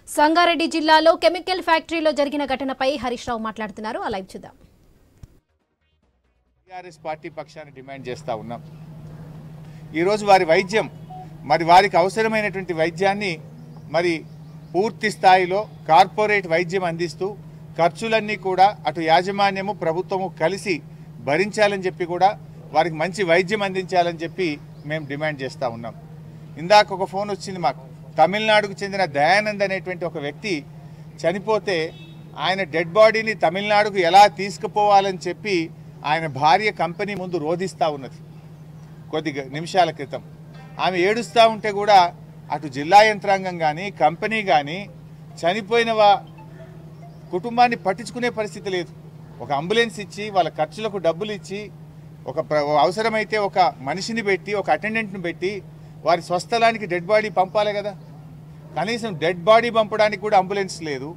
సంగారెడ్డి జిల్లాలో కెమికల్ ఫ్యాక్టరీలో జరిగిన ఘటనపై హరీష్ రావు మాట్లాడుతున్నారు ఆ లైవ్ చూద్దాం టీఆర్ఎస్ పార్టీ పక్షాన్ని డిమాండ్ చేస్తూ ఉన్నాం ఈరోజు వారి వైద్యం మరి వారికి అవసరమైనటువంటి వైద్యాన్ని మరి పూర్తి స్థాయిలో కార్పొరేట్ వైద్యం అందిస్తూ ఖర్చులన్నీ కూడా అటు యాజమాన్యము ప్రభుత్వము కలిసి భరించాలని చెప్పి కూడా వారికి మంచి వైద్యం అందించాలని చెప్పి మేము డిమాండ్ చేస్తూ ఉన్నాం ఇందాక ఒక ఫోన్ వచ్చింది మాకు తమిళనాడుకు చెందిన దయానంద్ అనేటువంటి ఒక వ్యక్తి చనిపోతే ఆయన డెడ్ బాడీని తమిళనాడుకు ఎలా తీసుకుపోవాలని చెప్పి ఆయన భార్య కంపెనీ ముందు రోధిస్తూ ఉన్నది కొద్ది గ- నిమిషాల క్రితం ఆమె ఏడుస్తూ ఉంటే కూడా అటు జిల్లా యంత్రాంగం కానీ కంపెనీ కానీ చనిపోయిన వా కుటుంబాన్ని పట్టించుకునే పరిస్థితి లేదు ఒక అంబులెన్స్ ఇచ్చి వాళ్ళ ఖర్చులకు డబ్బులు ఇచ్చి ఒక ప్ర- అవసరమైతే ఒక మనిషిని పెట్టి ఒక అటెండెంట్ని పెట్టి వారి స్వస్థలానికి డెడ్ బాడీ పంపాలి కదా కనీసం డెడ్ బాడీ పంపడానికి కూడా అంబులెన్స్ లేదు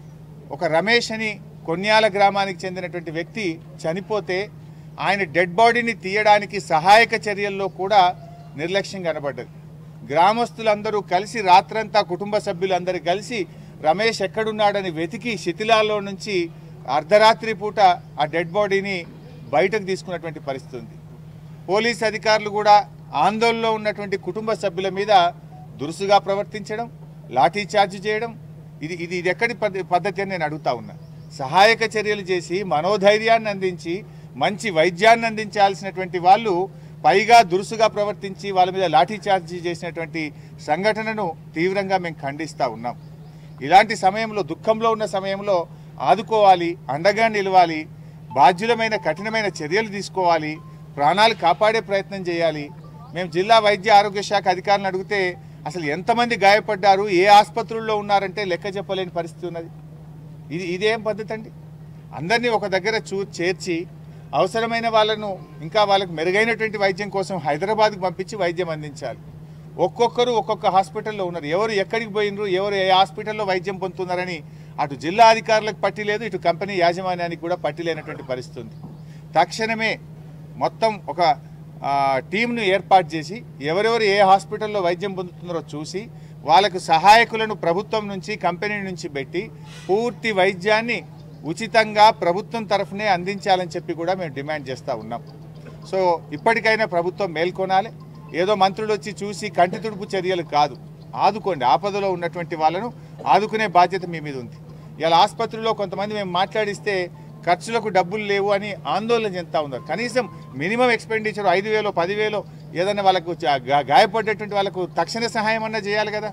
ఒక రమేష్ అని కొన్యాల గ్రామానికి చెందినటువంటి వ్యక్తి చనిపోతే ఆయన డెడ్ బాడీని తీయడానికి సహాయక చర్యల్లో కూడా నిర్లక్ష్యం కనబడ్డది గ్రామస్తులందరూ కలిసి రాత్రంతా కుటుంబ సభ్యులందరూ కలిసి రమేష్ ఎక్కడున్నాడని వెతికి శిథిలాల్లో నుంచి అర్ధరాత్రి పూట ఆ డెడ్ బాడీని బయటకు తీసుకున్నటువంటి పరిస్థితి ఉంది పోలీస్ అధికారులు కూడా ఆందోళనలో ఉన్నటువంటి కుటుంబ సభ్యుల మీద దురుసుగా ప్రవర్తించడం లాఠీ చార్జ్ చేయడం ఇది ఇది ఇది ఎక్కడి పద్ధ- పద్ధతి అని నేను అడుగుతా ఉన్నా సహాయక చర్యలు చేసి మనోధైర్యాన్ని అందించి మంచి వైద్యాన్ని అందించాల్సినటువంటి వాళ్ళు పైగా దురుసుగా ప్రవర్తించి వాళ్ళ మీద లాఠీ చార్జ్ చేసినటువంటి సంఘటనను తీవ్రంగా మేము ఖండిస్తూ ఉన్నాం ఇలాంటి సమయంలో దుఃఖంలో ఉన్న సమయంలో ఆదుకోవాలి అండగా నిలవాలి బాధ్యులమైన కఠినమైన చర్యలు తీసుకోవాలి ప్రాణాలు కాపాడే ప్రయత్నం చేయాలి మేము జిల్లా వైద్య ఆరోగ్య శాఖ అధికారులను అడిగితే అసలు ఎంతమంది గాయపడ్డారు ఏ ఆసుపత్రుల్లో ఉన్నారంటే లెక్క చెప్పలేని పరిస్థితి ఉన్నది ఇది ఇదేం పద్ధతి అండి అందరినీ ఒక దగ్గర చూ చేర్చి అవసరమైన వాళ్ళను ఇంకా వాళ్ళకి మెరుగైనటువంటి వైద్యం కోసం హైదరాబాద్కి పంపించి వైద్యం అందించాలి ఒక్కొక్కరు ఒక్కొక్క హాస్పిటల్లో ఉన్నారు ఎవరు ఎక్కడికి పోయినరు ఎవరు ఏ హాస్పిటల్లో వైద్యం పొందుతున్నారని అటు జిల్లా అధికారులకు పట్టి లేదు ఇటు కంపెనీ యాజమాన్యానికి కూడా పట్టి లేనటువంటి పరిస్థితి ఉంది తక్షణమే మొత్తం ఒక ఆ, టీంను ఏర్పాటు చేసి ఎవరెవరు ఏ హాస్పిటల్లో వైద్యం పొందుతున్నారో చూసి వాళ్ళకు సహాయకులను ప్రభుత్వం నుంచి కంపెనీ నుంచి పెట్టి పూర్తి వైద్యాన్ని ఉచితంగా ప్రభుత్వం తరఫునే అందించాలని చెప్పి కూడా మేము డిమాండ్ చేస్తూ ఉన్నాం సో ఇప్పటికైనా ప్రభుత్వం మేల్కొనాలి ఏదో మంత్రులు వచ్చి చూసి కంటి తుడుపు చర్యలు కాదు ఆదుకోండి ఆపదలో ఉన్నటువంటి వాళ్ళను ఆదుకునే బాధ్యత మీ మీద ఉంది ఇలా ఆసుపత్రిలో కొంతమంది మేము మాట్లాడిస్తే ఖర్చులకు డబ్బులు లేవు అని ఆందోళన చెందుతా ఉన్నారు కనీసం మినిమం ఎక్స్పెండిచర్ ఐదు వేలు పదివేలు ఏదైనా వాళ్ళకు చ- గా- గాయపడ్డటువంటి వాళ్ళకు తక్షణ సహాయం అన్నా చేయాలి కదా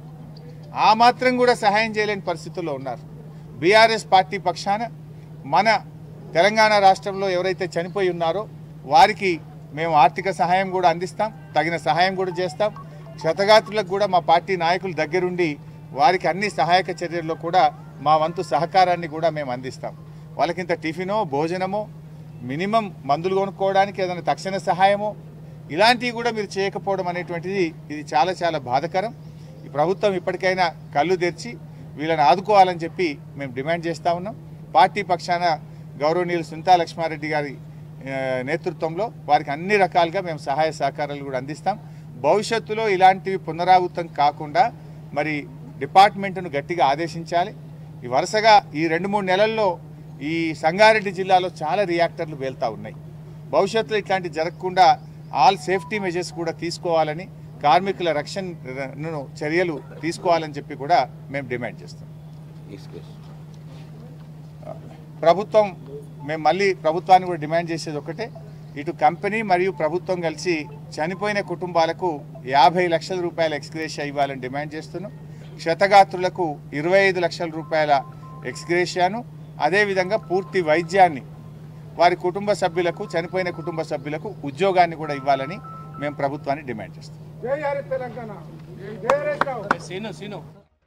ఆ మాత్రం కూడా సహాయం చేయలేని పరిస్థితుల్లో ఉన్నారు బీఆర్ఎస్ పార్టీ పక్షాన మన తెలంగాణ రాష్ట్రంలో ఎవరైతే చనిపోయి ఉన్నారో వారికి మేము ఆర్థిక సహాయం కూడా అందిస్తాం తగిన సహాయం కూడా చేస్తాం క్షతగాత్రులకు కూడా మా పార్టీ నాయకుల దగ్గరుండి వారికి అన్ని సహాయక చర్యల్లో కూడా మా వంతు సహకారాన్ని కూడా మేము అందిస్తాం వాళ్ళకింత టిఫినో భోజనమో మినిమం మందులు కొనుక్కోవడానికి ఏదైనా తక్షణ సహాయమో ఇలాంటివి కూడా మీరు చేయకపోవడం అనేటువంటిది ఇది చాలా చాలా బాధకరం ఈ ప్రభుత్వం ఇప్పటికైనా కళ్ళు తెరిచి వీళ్ళని ఆదుకోవాలని చెప్పి మేము డిమాండ్ చేస్తూ ఉన్నాం పార్టీ పక్షాన గౌరవనీయులు సునీతా లక్ష్మారెడ్డి గారి ఆ, నేతృత్వంలో వారికి అన్ని రకాలుగా మేము సహాయ సహకారాలు కూడా అందిస్తాం భవిష్యత్తులో ఇలాంటివి పునరావృతం కాకుండా మరి డిపార్ట్మెంట్ను గట్టిగా ఆదేశించాలి ఈ వరుసగా ఈ రెండు మూడు నెలల్లో ఈ సంగారెడ్డి జిల్లాలో చాలా రియాక్టర్లు వెళ్తూ ఉన్నాయి భవిష్యత్తులో ఇట్లాంటి జరగకుండా ఆల్ సేఫ్టీ మెజర్స్ కూడా తీసుకోవాలని కార్మికుల రక్షణను చర్యలు తీసుకోవాలని చెప్పి కూడా మేము డిమాండ్ చేస్తాం ప్రభుత్వం మేము మళ్ళీ ప్రభుత్వాన్ని కూడా డిమాండ్ చేసేది ఒకటే ఇటు కంపెనీ మరియు ప్రభుత్వం కలిసి చనిపోయిన కుటుంబాలకు యాభై లక్షల రూపాయల ఎక్స్గ్రేషియా ఇవ్వాలని డిమాండ్ చేస్తున్నాం క్షతగాత్రులకు ఇరవై ఐదు లక్షల రూపాయల ఎక్స్గ్రేషియాను అదేవిధంగా పూర్తి వైద్యాన్ని వారి కుటుంబ సభ్యులకు చనిపోయిన కుటుంబ సభ్యులకు ఉద్యోగాన్ని కూడా ఇవ్వాలని మేము ప్రభుత్వాన్ని డిమాండ్ చేస్తాం జై హరి తెలంగాణ జై హరీష్ రావు సీను సీను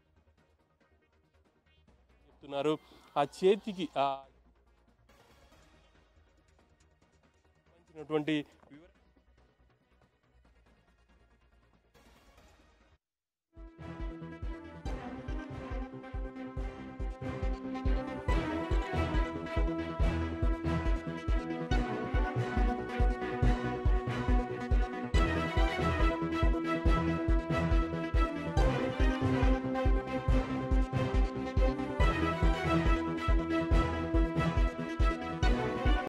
చెప్తున్నారు ఆ చేతికి ఆ సంబంధించినటువంటి